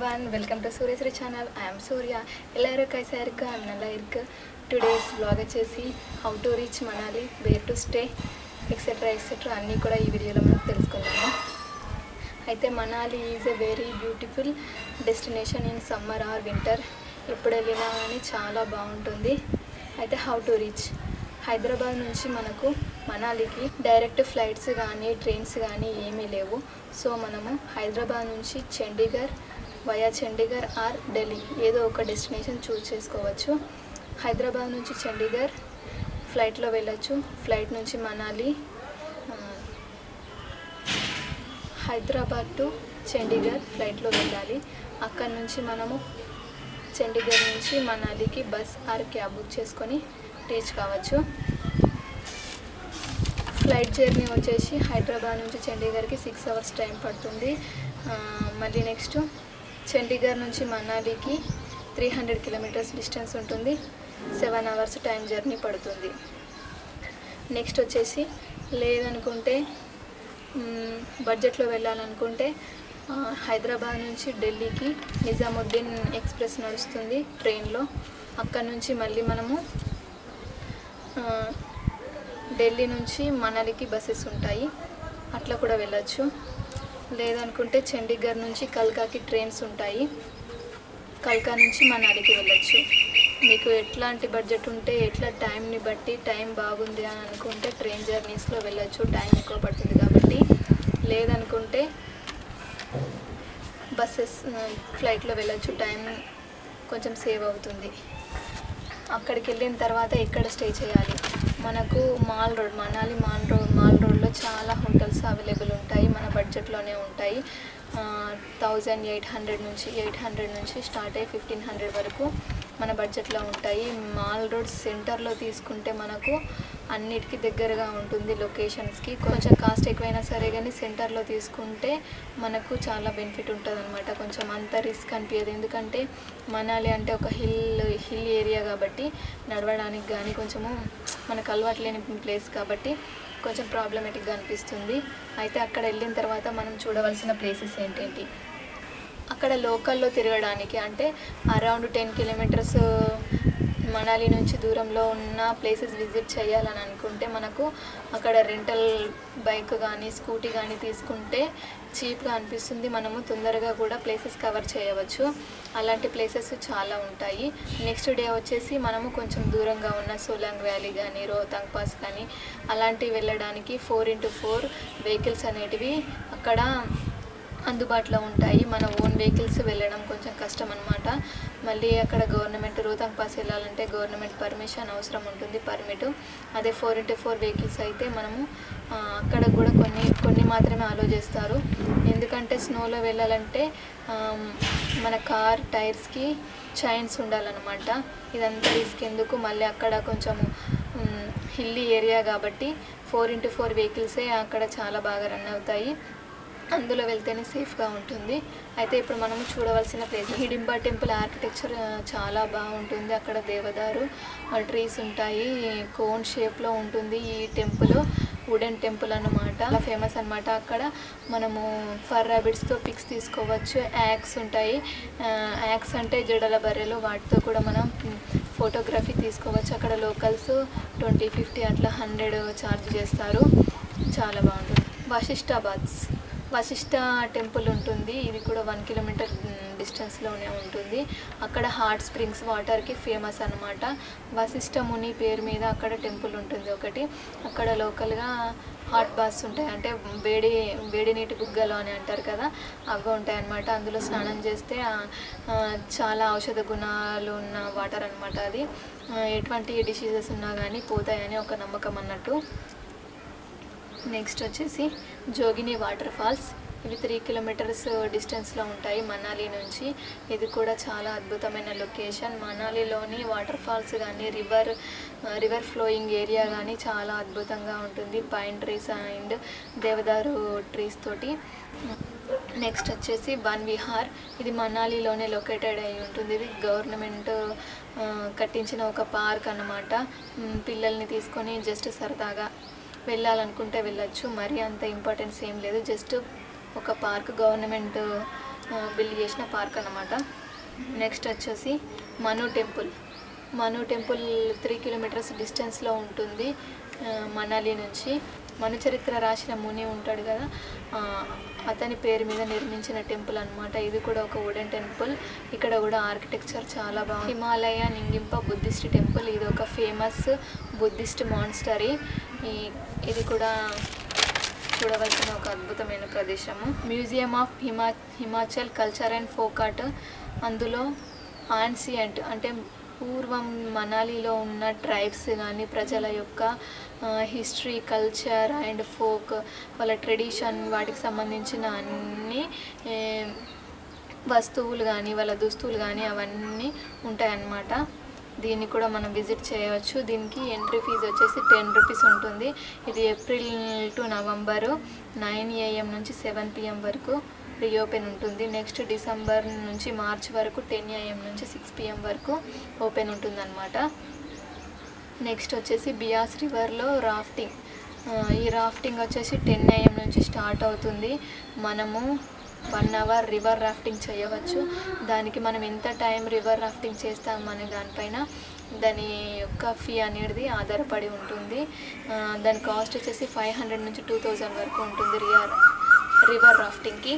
everyone, welcome to Suryasri channel. I am Surya. ಎಲ್ಲರೂ ಕೈಸಾ ಇರ್ಕ ನಲ್ಲ ಇರ್ಕ టుడేస్ బ్లాగ్ వచ్చేసి how to reach Manali where to stay etcetera etcetera అన్నీ కూడా ఈ వీడియోలో మనం తెలుసుకుందాము అయితే Manali is a very beautiful destination in summer or winter ఎప్పుడు వెళ్ళినా కానీ చాలా బాగుంటుంది అయితే హౌ టు రీచ్ హైదరాబాద్ నుంచి మనకు మనాలికి డైరెక్ట్ ఫ్లైట్స్ కానీ ట్రైన్స్ కానీ ఏమీ లేవు సో మనము హైదరాబాద్ నుంచి చండీగఢ్ వయా చండీగఢ్ ఆర్ ఢిల్లీ ఏదో ఒక డెస్టినేషన్ చూస్ చేసుకోవచ్చు హైదరాబాద్ నుంచి చండీగఢ్ ఫ్లైట్లో వెళ్ళొచ్చు ఫ్లైట్ నుంచి మనాలి ఆ, హైదరాబాద్ టు చండీగఢ్ ఫ్లైట్లో వెళ్ళాలి అక్కడ నుంచి మనము చండీగఢ్ నుంచి మనాలికి బస్ ఆర్ క్యాబ్ బుక్ చేసుకొని రీచ్ కావచ్చు ఫ్లైట్ జర్నీ వచ్చేసి హైదరాబాద్ నుంచి చండీగఢ్కి సిక్స్ అవర్స్ టైం పడుతుంది ఆ, మళ్ళీ నెక్స్ట్ చండీగఢ్ నుంచి మనాలికి త్రీ హండ్రెడ్ కిలోమీటర్స్ డిస్టెన్స్ ఉంటుంది సెవెన్ అవర్స్ టైం జర్నీ పడుతుంది నెక్స్ట్ వచ్చేసి లేదనుకుంటే మ్, బడ్జెట్లో వెళ్ళాలనుకుంటే ఆ, హైదరాబాద్ నుంచి ఢిల్లీకి నిజాముద్దీన్ ఎక్స్ప్రెస్ నడుస్తుంది ట్రైన్లో అక్కడ నుంచి మళ్ళీ మనము ఆ, ఢిల్లీ నుంచి మనాలికి బస్సెస్ ఉంటాయి అట్లా కూడా వెళ్ళొచ్చు లేదనుకుంటే చండీగఢ్ నుంచి కల్కాకి ట్రైన్స్ ఉంటాయి కల్కా నుంచి మనాలికి వెళ్ళొచ్చు మీకు ఎట్లాంటి బడ్జెట్ ఉంటే ఎట్లా టైంని బట్టి టైం బాగుంది అని అనుకుంటే ట్రైన్ జర్నీస్లో వెళ్ళొచ్చు టైం ఎక్కువ పడుతుంది కాబట్టి లేదనుకుంటే బస్సెస్ ఫ్లైట్లో వెళ్ళొచ్చు టైం కొంచెం సేవ్ అవుతుంది అక్కడికి వెళ్ళిన తర్వాత ఎక్కడ స్టే చేయాలి మనకు mall road Manali mall road mall రోడ్లో చాలా హోటల్స్ అవైలబుల్ ఉంటాయి మన బడ్జెట్లోనే ఉంటాయి థౌజండ్ ఎయిట్ హండ్రెడ్ నుంచి ఎయిట్ హండ్రెడ్ నుంచి స్టార్ట్ అయ్యి ఫిఫ్టీన్ హండ్రెడ్ వరకు మన బడ్జెట్లో ఉంటాయి మాల్ రోడ్ సెంటర్లో తీసుకుంటే మనకు అన్నిటికీ దగ్గరగా ఉంటుంది లొకేషన్స్కి కొంచెం కాస్ట్ ఎక్కువైనా సరే కానీ సెంటర్లో తీసుకుంటే మనకు చాలా బెనిఫిట్ ఉంటుంది అనమాట కొంచెం అంత రిస్క్ అనిపించదు ఎందుకంటే మనాలి అంటే ఒక హిల్ హిల్ ఏరియా కాబట్టి నడవడానికి కానీ కొంచెము మనకు అలవాటు లేని ప్లేస్ కాబట్టి కొంచెం ప్రాబ్లమేటిక్గా అనిపిస్తుంది అయితే అక్కడ వెళ్ళిన తర్వాత మనం చూడవలసిన ప్లేసెస్ ఏంటేంటి అక్కడ లోకల్లో తిరగడానికి అంటే అరౌండ్ టెన్ కిలోమీటర్స్ మనాలి నుంచి దూరంలో ఉన్న ప్లేసెస్ విజిట్ చేయాలని అనుకుంటే మనకు అక్కడ రెంటల్ బైక్ కానీ స్కూటీ కానీ తీసుకుంటే చీప్గా అనిపిస్తుంది మనము తొందరగా కూడా ప్లేసెస్ కవర్ చేయవచ్చు అలాంటి ప్లేసెస్ చాలా ఉంటాయి నెక్స్ట్ డే వచ్చేసి మనము కొంచెం దూరంగా ఉన్న సోలాంగ్ వ్యాలీ కానీ రోహతాంగ్ పాస్ కానీ అలాంటివి వెళ్ళడానికి ఫోర్ ఇంటూ ఫోర్ వెహికల్స్ అనేటివి అక్కడ అందుబాటులో ఉంటాయి మన ఓన్ వెహికల్స్ వెళ్ళడం కొంచెం కష్టం అనమాట మళ్ళీ అక్కడ గవర్నమెంట్ రోహతాంగ్ పాస్ వెళ్ళాలంటే గవర్నమెంట్ పర్మిషన్ అవసరం ఉంటుంది పర్మిట్ అదే ఫోర్ ఇంటూ ఫోర్ వెహికల్స్ అయితే మనము ఆ, అక్కడ కూడా కొన్ని కొన్ని మాత్రమే అలో చేస్తారు ఎందుకంటే స్నోలో వెళ్ళాలంటే ఆమ్, మన కార్ టైర్స్కి చైన్స్ ఉండాలన్నమాట ఇదంతా రిస్క్ ఎందుకు మళ్ళీ అక్కడ కొంచెము హిల్లీ ఏరియా కాబట్టి ఫోర్ ఇంటూ ఫోర్ వెహికల్సే అక్కడ చాలా బాగా రన్ అవుతాయి అందులో వెళ్తేనే సేఫ్గా ఉంటుంది అయితే ఇప్పుడు మనము చూడవలసిన ప్లేస్ హిడింబా టెంపుల్ ఆర్కిటెక్చర్ ఆ, చాలా బాగుంటుంది అక్కడ దేవదారు ట్రీస్ ఉంటాయి కోన్ షేప్లో ఉంటుంది ఈ టెంపుల్ వుడెన్ టెంపుల్ అన్నమాట చాలా ఫేమస్ అన్నమాట అక్కడ మనము ఫర్ ర్యాబిట్స్తో పిక్స్ తీసుకోవచ్చు యాక్స్ ఉంటాయి యాక్స్ అంటే జడల బర్రెలు వాటితో కూడా మనం ఫోటోగ్రఫీ తీసుకోవచ్చు అక్కడ లోకల్స్ ట్వంటీ ఫిఫ్టీ అట్లా హండ్రెడ్ ఛార్జ్ చేస్తారు చాలా బాగుంటుంది వశిష్టాబాద్స్ వశిష్ట టెంపుల్ ఉంటుంది ఇది కూడా వన్ కిలోమీటర్ డిస్టెన్స్లోనే ఉంటుంది అక్కడ హాట్ స్ప్రింగ్స్ వాటర్కి ఫేమస్ అనమాట వశిష్ట ముని పేరు మీద అక్కడ టెంపుల్ ఉంటుంది ఒకటి అక్కడ లోకల్గా హాట్ బాత్స్ ఉంటాయి అంటే వేడి వేడి నీటి బుగ్గలు అని అంటారు కదా అవి ఉంటాయి అన్నమాట అందులో స్నానం చేస్తే ఆ, ఆ, చాలా ఔషధ గుణాలు ఉన్న వాటర్ అనమాట అది ఆ, ఎటువంటి డిసీజెస్ ఉన్నా కానీ పోతాయని ఒక నమ్మకం అన్నట్టు నెక్స్ట్ వచ్చేసి జోగిని వాటర్ ఫాల్స్ ఇవి త్రీ కిలోమీటర్స్ డిస్టెన్స్లో ఉంటాయి మనాలి నుంచి ఇది కూడా చాలా అద్భుతమైన లొకేషన్ మనాలిలోని వాటర్ ఫాల్స్ కానీ రివర్ రివర్ ఫ్లోయింగ్ ఏరియా కానీ చాలా అద్భుతంగా ఉంటుంది pine trees and devadaru trees తోటి నెక్స్ట్ వచ్చేసి వన్ విహార్ ఇది మనాలిలోనే లొకేటెడ్ అయి ఉంటుంది ఇది గవర్నమెంట్ ఆ, కట్టించిన ఒక పార్క్ అన్నమాట మ్, పిల్లల్ని తీసుకొని జస్ట్ సరదాగా వెళ్ళాలనుకుంటే వెళ్ళొచ్చు మరీ అంత ఇంపార్టెన్స్ ఏం లేదు జస్ట్ ఒక పార్క్ గవర్నమెంట్ బిల్డ్ చేసిన పార్క్ అన్నమాట నెక్స్ట్ వచ్చేసి Manu temple Manu temple three kilometres డిస్టెన్స్లో ఉంటుంది ఆ, మనాలి నుంచి మను చరిత్ర రాసిన ముని ఉంటాడు కదా ఆ, అతని పేరు మీద నిర్మించిన టెంపుల్ అన్నమాట ఇది కూడా ఒక వుడెన్ టెంపుల్ ఇక్కడ కూడా ఆర్కిటెక్చర్ చాలా బాగుంది హిమాలయ నింగింప బుద్ధిస్ట్ టెంపుల్ ఇది ఒక ఫేమస్ బుద్ధిస్ట్ మాన్స్టరీ ఇది కూడా చూడవలసిన ఒక అద్భుతమైన ప్రదేశము మ్యూజియం ఆఫ్ హిమా Himachal culture and folk art అందులో ఆన్సియంట్ అంటే పూర్వం మనాలిలో ఉన్న ట్రైబ్స్ కానీ ప్రజల యొక్క హిస్టరీ కల్చర్ అండ్ ఫోక్ వాళ్ళ ట్రెడిషన్ వాటికి సంబంధించిన అన్ని ఏ, వస్తువులు కానీ వాళ్ళ దుస్తువులు కానీ అవన్నీ ఉంటాయన్నమాట దీన్ని కూడా మనం విజిట్ చేయవచ్చు దీనికి ఎంట్రీ ఫీజు వచ్చేసి టెన్ రూపీస్ ఉంటుంది ఇది April to November nine AM నుంచి సెవెన్ పిఎం వరకు రీఓపెన్ ఉంటుంది నెక్స్ట్ డిసెంబర్ నుంచి మార్చ్ వరకు టెన్ ఏఎం నుంచి సిక్స్ పిఎం వరకు ఓపెన్ ఉంటుందన్నమాట నెక్స్ట్ వచ్చేసి బియాస్ రివర్లో రాఫ్టింగ్ ఆ, ఈ రాఫ్టింగ్ వచ్చేసి టెన్ ఏఎం నుంచి స్టార్ట్ అవుతుంది మనము వన్ అవర్ రివర్ రాఫ్టింగ్ చేయవచ్చు దానికి మనం ఎంత టైం రివర్ రాఫ్టింగ్ చేస్తామనే దానిపైన దాని యొక్క ఫీ అనేది ఆధారపడి ఉంటుంది ఆ, దాని కాస్ట్ వచ్చేసి ఫైవ్ హండ్రెడ్ నుంచి టూ థౌజండ్ వరకు ఉంటుంది రియర్ రివర్ రాఫ్టింగ్కి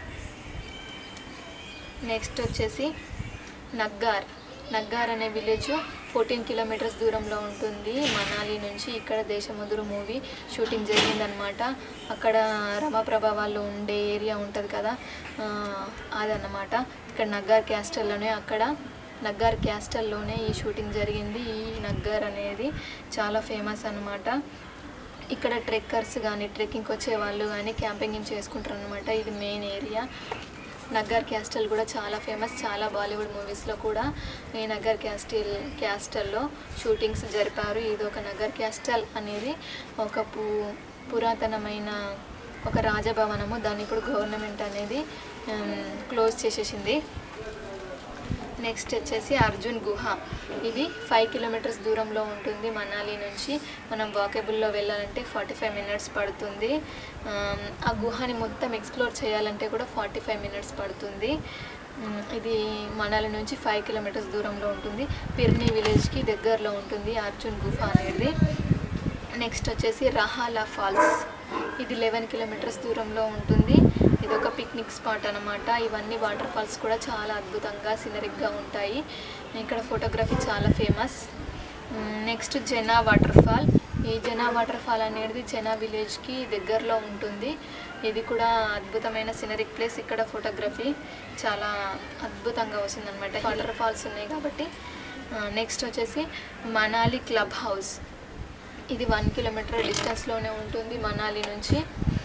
నెక్స్ట్ వచ్చేసి నగ్గార్ నగ్గార్ అనే విలేజ్ ఫోర్టీన్ కిలోమీటర్స్ దూరంలో ఉంటుంది మనాలి నుంచి ఇక్కడ దేశముదురు మూవీ షూటింగ్ జరిగిందనమాట అక్కడ రమాప్రభ వాళ్ళు ఉండే ఏరియా ఉంటుంది కదా ఆ, అదన్నమాట ఇక్కడ నగ్గార్ క్యాస్టల్లోనే అక్కడ నగ్గార్ క్యాస్టల్లోనే ఈ షూటింగ్ జరిగింది ఈ నగ్గార్ అనేది చాలా ఫేమస్ అన్నమాట ఇక్కడ ట్రెక్కర్స్ కానీ ట్రెక్కింగ్కి వచ్చే వాళ్ళు కానీ క్యాంపింగ్ చేసుకుంటారు అనమాట ఇది మెయిన్ ఏరియా నగ్గర్ క్యాస్టల్ కూడా చాలా ఫేమస్ చాలా బాలీవుడ్ మూవీస్లో కూడా ఈ నగ్గర్ క్యాస్టిల్ క్యాస్టల్లో షూటింగ్స్ జరిపారు ఇది ఒక నగర్ క్యాస్టల్ అనేది ఒక పు పురాతనమైన ఒక రాజభవనము దాన్ని ఇప్పుడు గవర్నమెంట్ అనేది క్లోజ్ చేసేసింది నెక్స్ట్ వచ్చేసి అర్జున్ గుహ ఇది ఫైవ్ కిలోమీటర్స్ దూరంలో ఉంటుంది మనాలి నుంచి మనం వాకేబుల్లో వెళ్ళాలంటే ఫార్టీ ఫైవ్ మినిట్స్ పడుతుంది ఆమ్, ఆ గుహని మొత్తం ఎక్స్ప్లోర్ చేయాలంటే కూడా ఫార్టీ ఫైవ్ మినిట్స్ పడుతుంది ఉమ్, ఇది మనాలి నుంచి ఫైవ్ కిలోమీటర్స్ దూరంలో ఉంటుంది పిర్ని విలేజ్కి దగ్గరలో ఉంటుంది అర్జున్ గుహ అనేది నెక్స్ట్ వచ్చేసి రహాలా ఫాల్స్ ఇది లెవెన్ కిలోమీటర్స్ దూరంలో ఉంటుంది ఇది ఒక పిక్నిక్ స్పాట్ అనమాట ఇవన్నీ వాటర్ ఫాల్స్ కూడా చాలా అద్భుతంగా సినరిక్గా ఉంటాయి ఇక్కడ ఫోటోగ్రఫీ చాలా famous next Jana water fall ఈ జెనా వాటర్ ఫాల్ అనేది జెనా విలేజ్కి దగ్గరలో ఉంటుంది ఇది కూడా అద్భుతమైన సినరిక్ ప్లేస్ ఇక్కడ ఫోటోగ్రఫీ చాలా అద్భుతంగా వస్తుందన్నమాట వాటర్ ఫాల్స్ ఉన్నాయి కాబట్టి నెక్స్ట్ వచ్చేసి మనాలి క్లబ్ హౌస్ ఇది వన్ కిలోమీటర్ డిస్టెన్స్లోనే ఉంటుంది మనాలి నుంచి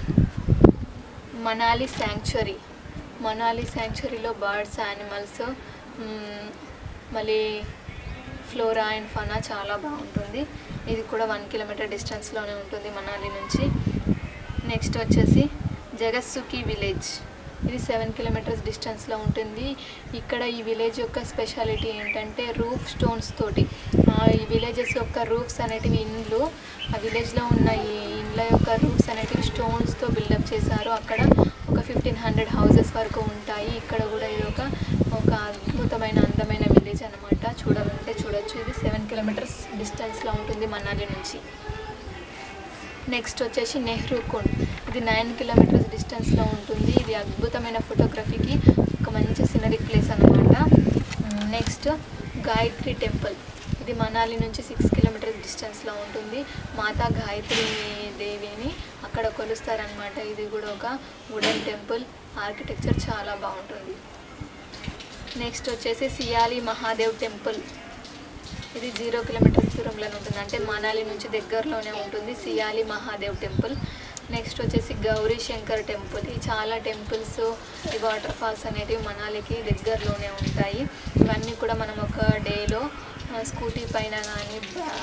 మనాలి శాంక్చురీ మనాలి శాంక్చురీలో బర్డ్స్ యానిమల్స్ మళ్ళీ ఫ్లోరా అండ్ ఫనా చాలా బాగుంటుంది ఇది కూడా వన్ కిలోమీటర్ డిస్టెన్స్లోనే ఉంటుంది మనాలి నుంచి నెక్స్ట్ వచ్చేసి జగత్సుకి విలేజ్ ఇది సెవెన్ కిలోమీటర్స్ డిస్టెన్స్లో ఉంటుంది ఇక్కడ ఈ విలేజ్ యొక్క స్పెషాలిటీ ఏంటంటే రూఫ్ స్టోన్స్ తోటి ఆ, ఈ విలేజెస్ యొక్క రూఫ్స్ అనేటివి ఇండ్లు ఆ విలేజ్లో ఉన్న ఈ ఇండ్ల యొక్క రూఫ్స్ అనేటివి స్టోన్స్తో బిల్డప్ చేశారు అక్కడ ఒక ఫిఫ్టీన్ హండ్రెడ్ హౌసెస్ వరకు ఉంటాయి ఇక్కడ కూడా ఇది ఒక ఒక అద్భుతమైన అందమైన విలేజ్ అనమాట చూడాలంటే చూడొచ్చు ఇది సెవెన్ కిలోమీటర్స్ డిస్టెన్స్లో ఉంటుంది మనాలి నుంచి నెక్స్ట్ వచ్చేసి నెహ్రూ కుండ్ ఇది నైన్ కిలోమీటర్స్ డిస్టెన్స్లో ఉంటుంది ఇది అద్భుతమైన ఫోటోగ్రఫీకి ఒక మంచి సినరిక్ ప్లేస్ అనమాట నెక్స్ట్ గాయత్రి టెంపుల్ ఇది మనాలి నుంచి సిక్స్ కిలోమీటర్స్ డిస్టెన్స్లో ఉంటుంది మాతా గాయత్రి దేవిని అక్కడ కొలుస్తారనమాట ఇది కూడా ఒక వుడెన్ టెంపుల్ ఆర్కిటెక్చర్ చాలా బాగుంటుంది నెక్స్ట్ వచ్చేసి సియాలి మహాదేవ్ టెంపుల్ ఇది జీరో కిలోమీటర్స్ దూరంలో ఉంటుంది అంటే మనాలి నుంచి దగ్గరలోనే ఉంటుంది సియాలి మహాదేవ్ టెంపుల్ నెక్స్ట్ వచ్చేసి గౌరీ శంకర్ టెంపుల్ ఈ చాలా టెంపుల్స్ ఈ వాటర్ ఫాల్స్ అనేటివి మనాలికి దగ్గరలోనే ఉంటాయి ఇవన్నీ కూడా మనం ఒక డేలో స్కూటీ పైన కానీ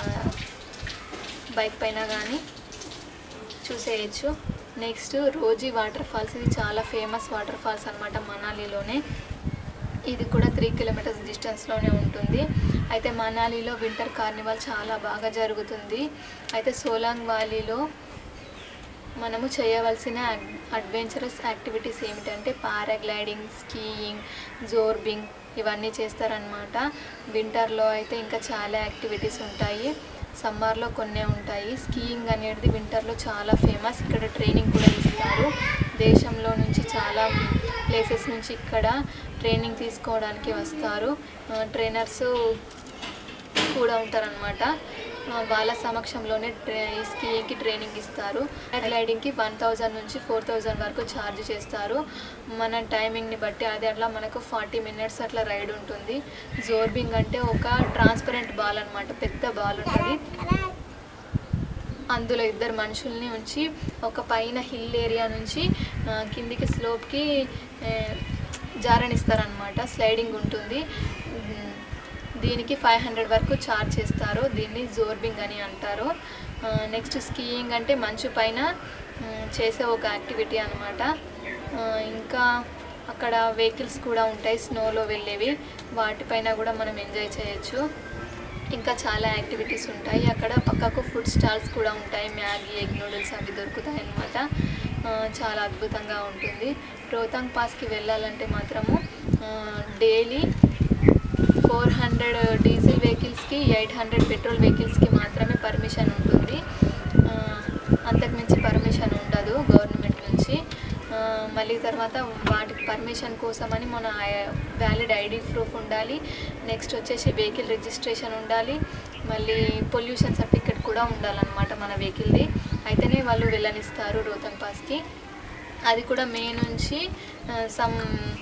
బైక్ పైన కానీ చూసేయచ్చు నెక్స్ట్ రోజీ వాటర్ ఫాల్స్ ఇది చాలా ఫేమస్ వాటర్ ఫాల్స్ అనమాట మనాలిలోనే ఇది కూడా త్రీ కిలోమీటర్స్ డిస్టెన్స్లోనే ఉంటుంది అయితే మనాలిలో వింటర్ కార్నివాల్ చాలా బాగా జరుగుతుంది అయితే సోలాంగ్ వ్యాలీలో మనము చేయవలసిన అడ్వెంచరస్ యాక్టివిటీస్ ఏమిటంటే పారాగ్లైడింగ్ స్కీయింగ్ జోర్బింగ్ ఇవన్నీ చేస్తారనమాట వింటర్లో అయితే ఇంకా చాలా యాక్టివిటీస్ ఉంటాయి సమ్మర్లో కొన్నే ఉంటాయి స్కీయింగ్ అనేది వింటర్లో చాలా ఫేమస్ ఇక్కడ ట్రైనింగ్ కూడా ఇస్తారు దేశంలో నుంచి చాలా ప్లేసెస్ నుంచి ఇక్కడ ట్రైనింగ్ తీసుకోవడానికి వస్తారు ట్రైనర్స్ కూడా ఉంటారనమాట వాళ్ళ సమక్షంలోనే ట్రే ఈ స్కీయింగ్కి ట్రైనింగ్ ఇస్తారు గ్లైడింగ్కి వన్ థౌజండ్ నుంచి ఫోర్ థౌజండ్ వరకు ఛార్జ్ చేస్తారు మన టైమింగ్ని బట్టి అది అట్లా మనకు ఫార్టీ మినిట్స్ అట్లా రైడ్ ఉంటుంది జోర్బింగ్ అంటే ఒక ట్రాన్స్పరెంట్ బాల్ అనమాట పెద్ద బాల్ ఉంటుంది అందులో ఇద్దరు మనుషుల్ని ఉంచి ఒక పైన హిల్ ఏరియా నుంచి ఆ, కిందికి స్లోప్కి జారనిస్తారనమాట స్లైడింగ్ ఉంటుంది ఉమ్, దీనికి ఫైవ్ హండ్రెడ్ వరకు ఛార్జ్ చేస్తారు దీన్ని జోర్బింగ్ అని అంటారు నెక్స్ట్ స్కీయింగ్ అంటే మంచు పైన ఉమ్, చేసే ఒక యాక్టివిటీ అనమాట ఇంకా అక్కడ వెహికల్స్ కూడా ఉంటాయి స్నోలో వెళ్ళేవి వాటిపైన కూడా మనం ఎంజాయ్ చేయొచ్చు ఇంకా చాలా యాక్టివిటీస్ ఉంటాయి అక్కడ పక్కకు ఫుడ్ స్టాల్స్ కూడా ఉంటాయి మ్యాగీ ఎగ్ నూడిల్స్ అవి దొరుకుతాయి అన్నమాట ఆ, చాలా అద్భుతంగా ఉంటుంది రోహతాంగ్ పాస్కి వెళ్ళాలంటే మాత్రము డైలీ ఫోర్ హండ్రెడ్ డీజిల్ వెహికల్స్కి ఎయిట్ హండ్రెడ్ పెట్రోల్ వెహికల్స్కి మాత్రమే పర్మిషన్ ఉంటుంది ఆ, అంతకుమించి పర్మిషన్ ఉండదు గవర్నమెంట్ నుంచి ఆ, మళ్ళీ తర్వాత వాటికి పర్మిషన్ కోసమని మన వ్యాలిడ్ ఐడి ప్రూఫ్ ఉండాలి నెక్స్ట్ వచ్చేసి వెహికల్ రిజిస్ట్రేషన్ ఉండాలి మళ్ళీ పొల్యూషన్ సర్టిఫికెట్ కూడా ఉండాలన్నమాట మన వెహికల్ది అయితేనే వాళ్ళు వెళ్ళనిస్తారు రోహతంగ్ పాస్కి అది కూడా మే నుంచి సమ్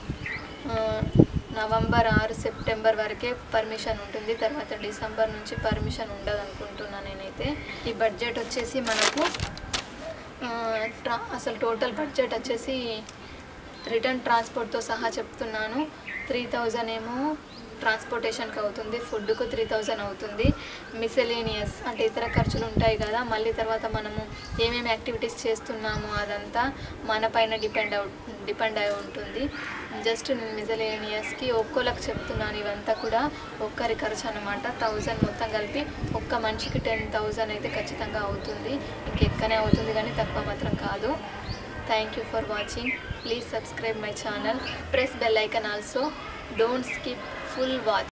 నవంబర్ ఆరు సెప్టెంబర్ వరకే పర్మిషన్ ఉంటుంది తర్వాత డిసెంబర్ నుంచి పర్మిషన్ ఉండదు అనుకుంటున్నాను నేనైతే ఈ బడ్జెట్ వచ్చేసి మనకు ఆ, ట్రా అసలు టోటల్ బడ్జెట్ వచ్చేసి రిటర్న్ ట్రాన్స్పోర్ట్తో సహా చెప్తున్నాను త్రీ థౌజండ్ ఏమో ట్రాన్స్పోర్టేషన్కి అవుతుంది ఫుడ్కు త్రీ థౌజండ్ అవుతుంది మిసెలేనియస్ అంటే ఇతర ఖర్చులు ఉంటాయి కదా మళ్ళీ తర్వాత మనము ఏమేమి యాక్టివిటీస్ చేస్తున్నాము అదంతా మన పైన డిపెండ్ అవు డిపెండ్ అయి ఉంటుంది జస్ట్ నేను మిసలేనియస్కి ఒక్కోలకు చెప్తున్నాను ఇవంతా కూడా ఒక్కరి ఖర్చు అనమాట థౌజండ్ మొత్తం కలిపి ఒక్క మనిషికి టెన్ థౌజండ్ అయితే ఖచ్చితంగా అవుతుంది ఇంకెక్కనే అవుతుంది కానీ తక్కువ మాత్రం కాదు thank you for watching please subscribe my channel press bell icon also don't skip full watch